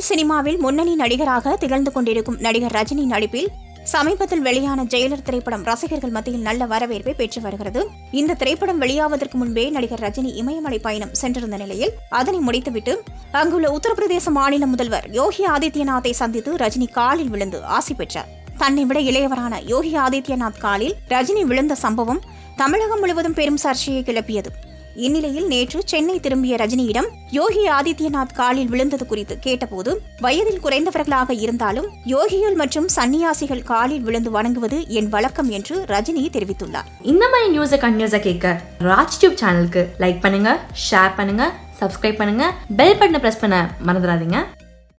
தமிழ் சினிமாவில் முன்னணி நடிகராக திகழ்ந்து கொண்டிருக்கும் நடிகர் ரஜினி நடிப்பில் சமீபத்தில் வெளியான ஜெயிலர் திரைப்படம் ரசிகர்கள் மத்தியில் நல்ல வரவேற்பை பெற்று வருகிறது இந்த திரைப்படம் வெளியாவதற்கு முன்பே நடிகர் ரஜினி இமயமலை பயணம் சென்றிருந்த நிலையில் அதனை முடித்துவிட்டு அங்குள்ள உத்தரப்பிரதேச மாநில முதல்வர் யோகி ஆதித்யநாத்தை சந்தித்து ரஜினி காலில் விழுந்து ஆசி பெற்றார் தன்னை விட இளையவரான யோகி ஆதித்யநாத் காலில் ரஜினி விழுந்த சம்பவம் தமிழகம் முழுவதும் பெரும் சர்ச்சையை கிளப்பியது இந்நிலையில் நேற்று சென்னை திரும்பிய ரஜினியிடம் யோகி ஆதித்யநாத் காலில் விழுந்தது குறித்து கேட்டபோது வயதில் குறைந்தவர்களாக இருந்தாலும் யோகிகள் மற்றும் சன்னியாசிகள் காலில் விழுந்து வணங்குவது என் வழக்கம் என்று ரஜினி தெரிவித்துள்ளார் இந்த மாதிரி நியூஸை கண்டினியூஸாக கேட்க ராஜ் டியூப் சேனலுக்கு லைக் பண்ணுங்க ஷேர் பண்ணுங்க சப்ஸ்கிரைப் பண்ணுங்க பெல் பட்டனை ப்ரெஸ் பண்ண மறந்துடாதீங்க